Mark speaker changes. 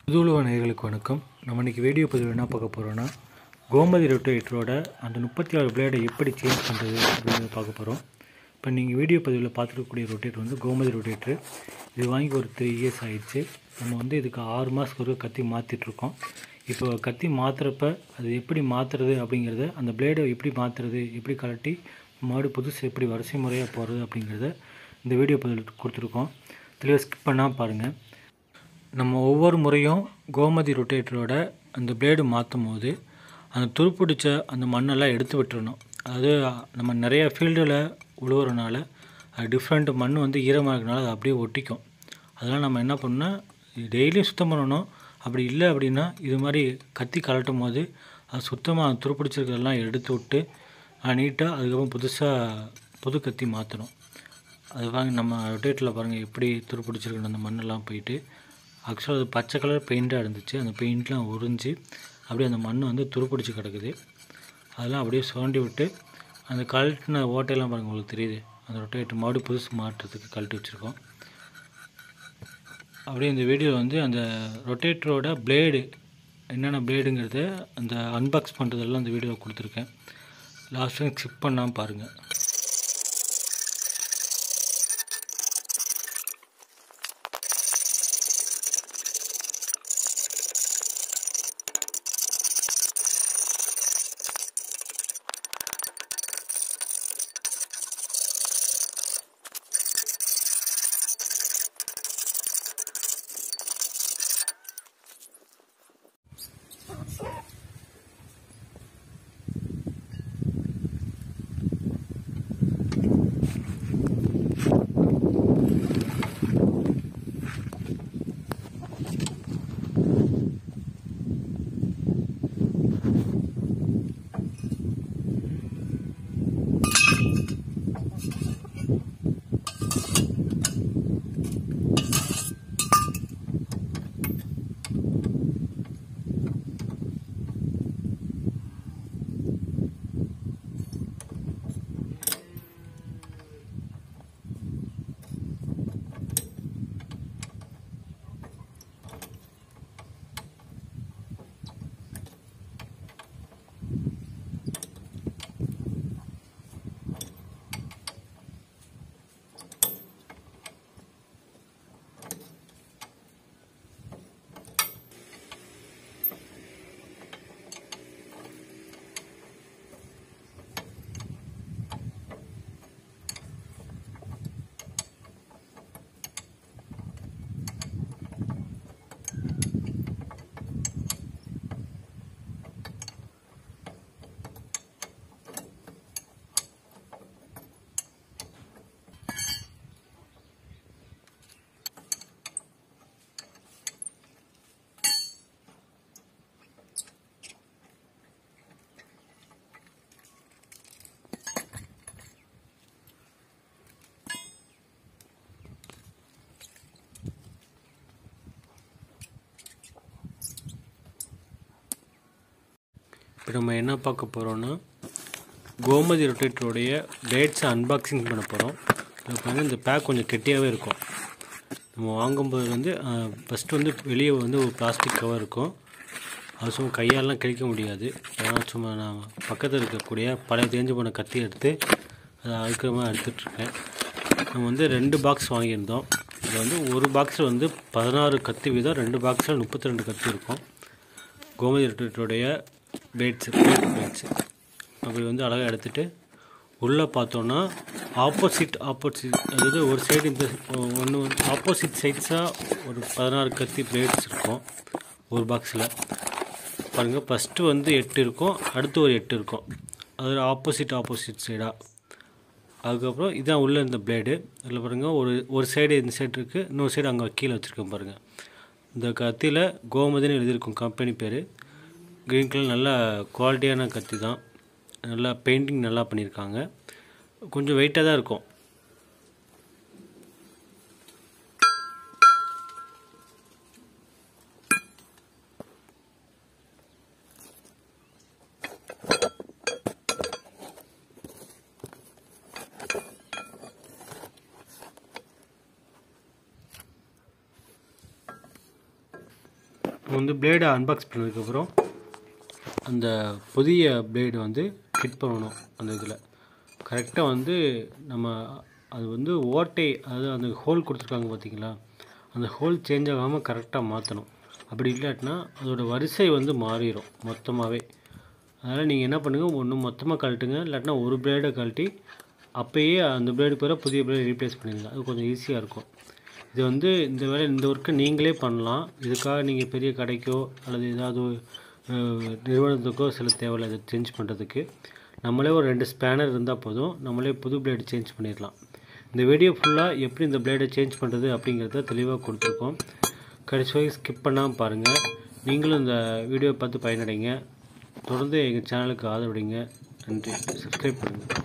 Speaker 1: புதுவுலக நேயர்களுக்கு வணக்கம் நம்ம இன்றைக்கி வீடியோ பதிவில் என்ன பார்க்க போகிறோன்னா கோமதி ரொட்டேட்டரோட அந்த முப்பத்தி ஆறு பிளேடை எப்படி சேஞ்ச் பண்ணுறது அப்படிங்கிறத பார்க்க போகிறோம் இப்போ நீங்கள் வீடியோ பதிவில் பார்த்துருக்கக்கூடிய ரொட்டேட்டர் வந்து கோமதி ரொட்டேட்டர் இது வாங்கி ஒரு த்ரீ இயர்ஸ் ஆயிடுச்சு நம்ம வந்து இதுக்கு ஆறு மாதத்துக்கு ஒரு கத்தி மாற்றிட்டுருக்கோம் இப்போ கத்தி மாற்றுறப்ப அது எப்படி மாற்றுறது அப்படிங்கிறத அந்த பிளேடை எப்படி மாற்றுறது எப்படி கலட்டி மாடு புதுசு எப்படி வரிசை முறையாக போகிறது அப்படிங்கிறத இந்த வீடியோ பதிவில் கொடுத்துருக்கோம் தெளிவாக ஸ்கிப் பண்ணால் பாருங்கள் நம்ம ஒவ்வொரு முறையும் கோமதி ரொட்டேட்டரோட அந்த பிளேடு மாற்றும் போது அந்த துருப்பிடிச்ச அந்த மண்ணெல்லாம் எடுத்து விட்டுறணும் அதாவது நம்ம நிறைய ஃபீல்டில் உழுவுறனால அது டிஃப்ரெண்ட் மண் வந்து ஈரமாக இருக்கனால அது அப்படியே ஒட்டிக்கும் அதெல்லாம் நம்ம என்ன பண்ணால் டெய்லியும் சுத்தம் பண்ணணும் அப்படி இல்லை அப்படின்னா இது மாதிரி கத்தி கலட்டும் போது அது சுத்தமாக துருப்பிடிச்சிருக்கிறதெல்லாம் எடுத்து விட்டு நீட்டாக அதுக்கப்புறம் புதுசாக புது கத்தி மாற்றணும் அது வாங்க நம்ம ரொட்டேட்டரில் பாருங்கள் எப்படி துருப்பிடிச்சிருக்கணும் அந்த மண்ணெல்லாம் போயிட்டு ஆக்சுவலாக அது பச்சை கலர் பெயிண்ட்டாக இருந்துச்சு அந்த பெயிண்ட்லாம் உறிஞ்சி அப்படியே அந்த மண் வந்து துருப்பிடிச்சு கிடக்குது அதெல்லாம் அப்படியே சுரண்டி விட்டு அந்த கழட்டின ஓட்டையெல்லாம் பாருங்கள் உங்களுக்கு தெரியுது அந்த ரொட்டேட்டர் மறுபடியும் புதுசு மாட்டுறதுக்கு கழட்டி வச்சுருக்கோம் அப்படியே இந்த வீடியோவில் வந்து அந்த ரொட்டேட்டரோட பிளேடு என்னென்ன பிளேடுங்கிறத அந்த அன்பாக்ஸ் பண்ணுறதெல்லாம் அந்த வீடியோவில் கொடுத்துருக்கேன் லாஸ்ட் டைம் ஸ்கிப் பண்ணாமல் பாருங்கள் இப்போ நம்ம என்ன பார்க்க போகிறோன்னா கோமதி ரொட்டேட்டருடைய பிளேட்ஸை அன்பாக்சிங் பண்ண போகிறோம் இதில் பாருங்கள் இந்த பேக் கொஞ்சம் கெட்டியாகவே இருக்கும் நம்ம வாங்கும்போது வந்து ஃபஸ்ட்டு வந்து வெளியே வந்து ஒரு பிளாஸ்டிக் கவர் இருக்கும் அது சும்மா கையாலலாம் கிழிக்க முடியாது அதனால் சும்மா நான் பக்கத்தில் இருக்கக்கூடிய பழைய தேஞ்சு போன கத்தி எடுத்து அதை அழுக்கிற மாதிரி எடுத்துட்ருக்கேன் நம்ம வந்து ரெண்டு பாக்ஸ் வாங்கியிருந்தோம் இதில் வந்து ஒரு பாக்ஸில் வந்து பதினாறு கத்தி வீதம் ரெண்டு பாக்ஸில் முப்பத்தி ரெண்டு கத்தி இருக்கும் கோமதி ரொட்டேட்டருடைய பிளேட்ஸு பிளேட் பிளேட்ஸு அப்படி வந்து அழகாக எடுத்துகிட்டு உள்ளே பார்த்தோன்னா ஆப்போசிட் ஆப்போசிட் அதாவது ஒரு சைடு இந்த ஒன்று வந்து ஆப்போசிட் சைட்ஸாக ஒரு பதினாறு கத்தி பிளேட்ஸ் இருக்கும் ஒரு பாக்ஸில் பாருங்கள் ஃபஸ்ட்டு வந்து எட்டு இருக்கும் அடுத்து ஒரு எட்டு இருக்கும் அது ஆப்போசிட் ஆப்போசிட் சைடாக அதுக்கப்புறம் இதான் உள்ளே இந்த பிளேடு அதில் பாருங்கள் ஒரு ஒரு சைடு இந்த சைடு இருக்குது இன்னொரு சைடு அங்கே கீழே வச்சுருக்கேன் பாருங்கள் இந்த கத்தியில் கோமதின்னு எழுதியிருக்கும் கம்பெனி பேர் க்ரீன் கலர் நல்ல குவாலிட்டியான கத்தி தான் நல்லா பெயிண்டிங் நல்லா பண்ணியிருக்காங்க கொஞ்சம் வெயிட்டாக தான் இருக்கும் வந்து பிளேடை அன்பாக்ஸ் பண்ணதுக்கப்புறம் அந்த புதிய பிளேடு வந்து ஃபிட் பண்ணணும் அந்த இதில் கரெக்டாக வந்து நம்ம அது வந்து ஓட்டை அதாவது அந்த ஹோல் கொடுத்துருக்காங்க பார்த்தீங்களா அந்த ஹோல் சேஞ்ச் ஆகாமல் கரெக்டாக மாற்றணும் அப்படி இல்லாட்டினா அதோட வரிசை வந்து மாறிடும் மொத்தமாகவே அதனால் நீங்கள் என்ன பண்ணுங்கள் ஒன்று மொத்தமாக கழட்டுங்க இல்லாட்டினா ஒரு பிளேடை கழட்டி அப்போயே அந்த பிளேடு பேர புதிய பிளேடு ரீப்ளேஸ் பண்ணிடுங்க அது கொஞ்சம் ஈஸியாக இருக்கும் இது வந்து இந்த வேலை இந்த ஒர்க்கை நீங்களே பண்ணலாம் இதுக்காக நீங்கள் பெரிய கடைக்கோ அல்லது ஏதாவது அஹ், நிறுவனத்துக்கோ சில தேவையில்லை இதை சேஞ்ச் பண்ணுறதுக்கு நம்மளே ஒரு ரெண்டு ஸ்பேனர் இருந்தால் போதும் நம்மளே புது பிளேடு சேஞ்ச் பண்ணிடலாம் இந்த வீடியோ ஃபுல்லாக எப்படி இந்த பிளேடை சேஞ்ச் பண்ணுறது அப்படிங்கிறத தெளிவாக கொடுத்துருக்கோம் கடைசி வரைக்கும் ஸ்கிப் பண்ணாமல் பாருங்கள் நீங்களும் இந்த வீடியோ பார்த்து பயனடைங்க தொடர்ந்து எங்கள் சேனலுக்கு ஆதரவடைங்க நன்றி சப்ஸ்கிரைப் பண்ணுங்கள்